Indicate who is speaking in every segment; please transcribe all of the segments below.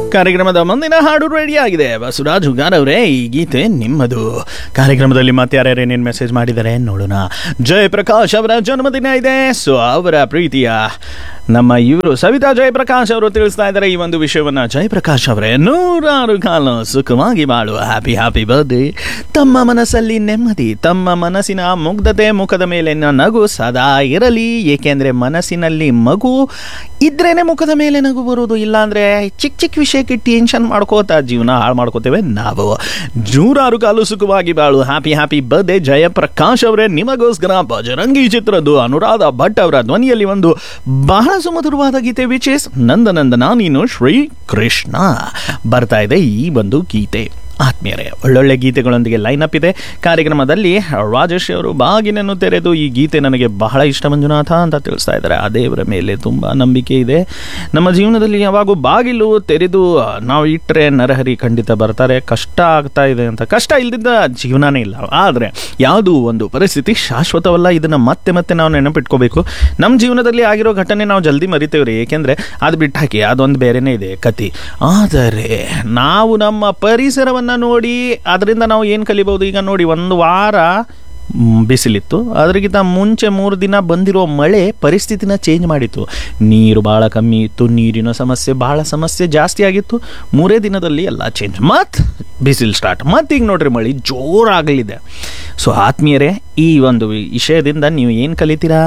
Speaker 1: ಕಾರ್ಯಕ್ರಮದ ಮುಂದಿನ ಹಾಡು ರೆಡಿ ಆಗಿದೆ ಬಸವರಾಜ್ ಹುಗಾರ್ ಅವರೇ ಈ ಗೀತೆ ನಿಮ್ಮದು ಕಾರ್ಯಕ್ರಮದಲ್ಲಿ ಮತ್ತೆ ಯಾರ್ಯಾರು ಏನೇನು ಮೆಸೇಜ್ ಮಾಡಿದ್ದಾರೆ ನೋಡೋಣ ಜಯಪ್ರಕಾಶ್ ಅವರ ಜನ್ಮದಿನ ಇದೆ ಸೊ ಅವರ ಪ್ರೀತಿಯ ನಮ್ಮ ಇವರು ಸವಿತಾ ಜಯಪ್ರಕಾಶ್ ಅವರು ತಿಳಿಸ್ತಾ ಇದ್ದಾರೆ ಈ ಒಂದು ವಿಷಯವನ್ನ ಜಯಪ್ರಕಾಶ್ ಅವರೇ ನೂರಾರು ಕಾಲ ಸುಖವಾಗಿ ಬಾಳು ಹ್ಯಾಪಿ ಹ್ಯಾಪಿ ಬರ್ಡೇ ತಮ್ಮ ಮನಸ್ಸಲ್ಲಿ ನೆಮ್ಮದಿ ತಮ್ಮ ಮನಸ್ಸಿನ ಮುಗ್ಧತೆ ಮುಖದ ಮೇಲಿನ ನಗು ಸದಾ ಇರಲಿ ಏಕೆಂದ್ರೆ ಮನಸ್ಸಿನಲ್ಲಿ ಮಗು ಇದ್ರೇನೆ ಮುಖದ ಮೇಲೆ ನಗು ಬರುವುದು ಇಲ್ಲಾಂದ್ರೆ ಚಿಕ್ಕ ಚಿಕ್ಕ ವಿಷಯಕ್ಕೆ ಟೆನ್ಷನ್ ಮಾಡ್ಕೋತಾ ಜೀವನ ಹಾಳು ಮಾಡ್ಕೋತೇವೆ ನಾವು ನೂರಾರು ಕಾಲು ಸುಖವಾಗಿ ಬಾಳು ಹ್ಯಾಪಿ ಹ್ಯಾಪಿ ಬರ್ಡೇ ಜಯಪ್ರಕಾಶ್ ಅವರೇ ನಿಮಗೋಸ್ಕರ ಬಜರಂಗಿ ಚಿತ್ರದ್ದು ಅನುರಾಧ ಭಟ್ ಅವರ ಧ್ವನಿಯಲ್ಲಿ ಒಂದು ಬಹಳ ಸುಮಧುರವಾದ ಗೀತೆ ವಿಚ್ ಇಸ್ ನಂದನಂದನ ನೀನು ಶ್ರೀ ಕೃಷ್ಣ ಬರ್ತಾ ಇದೆ ಈ ಒಂದು ಗೀತೆ ಆತ್ಮೀಯರೇ ಒಳ್ಳೊಳ್ಳೆ ಗೀತೆಗಳೊಂದಿಗೆ ಲೈನ್ ಅಪ್ ಇದೆ ಕಾರ್ಯಕ್ರಮದಲ್ಲಿ ರಾಜೇಶ್ ಅವರು ಬಾಗಿನನ್ನು ತೆರೆದು ಈ ಗೀತೆ ನನಗೆ ಬಹಳ ಇಷ್ಟ ಮಂಜುನಾಥ ಅಂತ ತಿಳಿಸ್ತಾ ಇದ್ದಾರೆ ಆ ದೇವರ ಮೇಲೆ ತುಂಬ ನಂಬಿಕೆ ಇದೆ ನಮ್ಮ ಜೀವನದಲ್ಲಿ ಯಾವಾಗೂ ಬಾಗಿಲು ತೆರೆದು ನಾವು ಇಟ್ಟರೆ ನರಹರಿ ಖಂಡಿತ ಬರ್ತಾರೆ ಕಷ್ಟ ಆಗ್ತಾ ಇದೆ ಅಂತ ಕಷ್ಟ ಇಲ್ದಿದ್ದ ಜೀವನನೇ ಇಲ್ಲ ಆದರೆ ಯಾವುದು ಒಂದು ಪರಿಸ್ಥಿತಿ ಶಾಶ್ವತವಲ್ಲ ಇದನ್ನು ಮತ್ತೆ ಮತ್ತೆ ನಾವು ನೆನಪಿಟ್ಕೋಬೇಕು ನಮ್ಮ ಜೀವನದಲ್ಲಿ ಆಗಿರೋ ಘಟನೆ ನಾವು ಜಲ್ದಿ ಮರಿತೇವ್ರಿ ಏಕೆಂದರೆ ಅದು ಬಿಟ್ಟು ಹಾಕಿ ಅದೊಂದು ಬೇರೆನೇ ಇದೆ ಕತಿ ಆದರೆ ನಾವು ನಮ್ಮ ಪರಿಸರವನ್ನು ನೋಡಿ ಅದರಿಂದ ನಾವು ಏನು ಕಲಿಬಹುದು ಈಗ ನೋಡಿ ಒಂದು ವಾರ ಮ್, ಬಿಸಿಲಿತ್ತು ಅದರಿಗಿಂತ ಮುಂಚೆ ಮೂರು ದಿನ ಬಂದಿರೋ ಮಳೆ ಪರಿಸ್ಥಿತಿನ ಚೇಂಜ್ ಮಾಡಿತ್ತು ನೀರು ಭಾಳ ಕಮ್ಮಿ ಇತ್ತು ನೀರಿನ ಸಮಸ್ಯೆ ಭಾಳ ಸಮಸ್ಯೆ ಜಾಸ್ತಿ ಆಗಿತ್ತು ಮೂರೇ ದಿನದಲ್ಲಿ ಎಲ್ಲ ಚೇಂಜ್ ಮತ್ತು ಬಿಸಿಲು ಸ್ಟಾರ್ಟ್ ಮತ್ತು ಈಗ ನೋಡ್ರಿ ಮಳೆ ಜೋರಾಗಲಿದೆ ಸೊ ಆತ್ಮೀಯರೇ ಈ ಒಂದು ವಿಷಯದಿಂದ ನೀವು ಏನು ಕಲಿತೀರಾ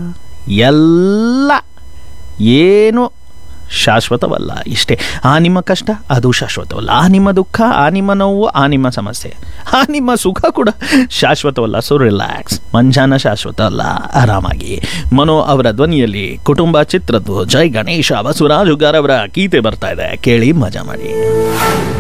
Speaker 1: ಎಲ್ಲ ಏನು ಶಾಶ್ವತವಲ್ಲ ಇಷ್ಟೇ ಆ ನಿಮ್ಮ ಕಷ್ಟ ಅದು ಶಾಶ್ವತವಲ್ಲ ಆ ನಿಮ್ಮ ದುಃಖ ಆ ನಿಮ್ಮ ನೋವು ಆ ನಿಮ್ಮ ಸಮಸ್ಯೆ ಆ ನಿಮ್ಮ ಸುಖ ಕೂಡ ಶಾಶ್ವತವಲ್ಲ ಸೊ ರಿಲ್ಯಾಕ್ಸ್ ಮಂಜಾನ ಶಾಶ್ವತ ಅಲ್ಲ ಆರಾಮಾಗಿ ಮನೋ ಅವರ ಧ್ವನಿಯಲ್ಲಿ ಕುಟುಂಬ ಚಿತ್ರದ್ದು ಜೈ ಗಣೇಶ ಬಸವರಾಜ್ ಹುಗಾರ್ ಅವರ ಗೀತೆ ಬರ್ತಾ ಇದೆ ಕೇಳಿ ಮಜಾ ಮಾಡಿ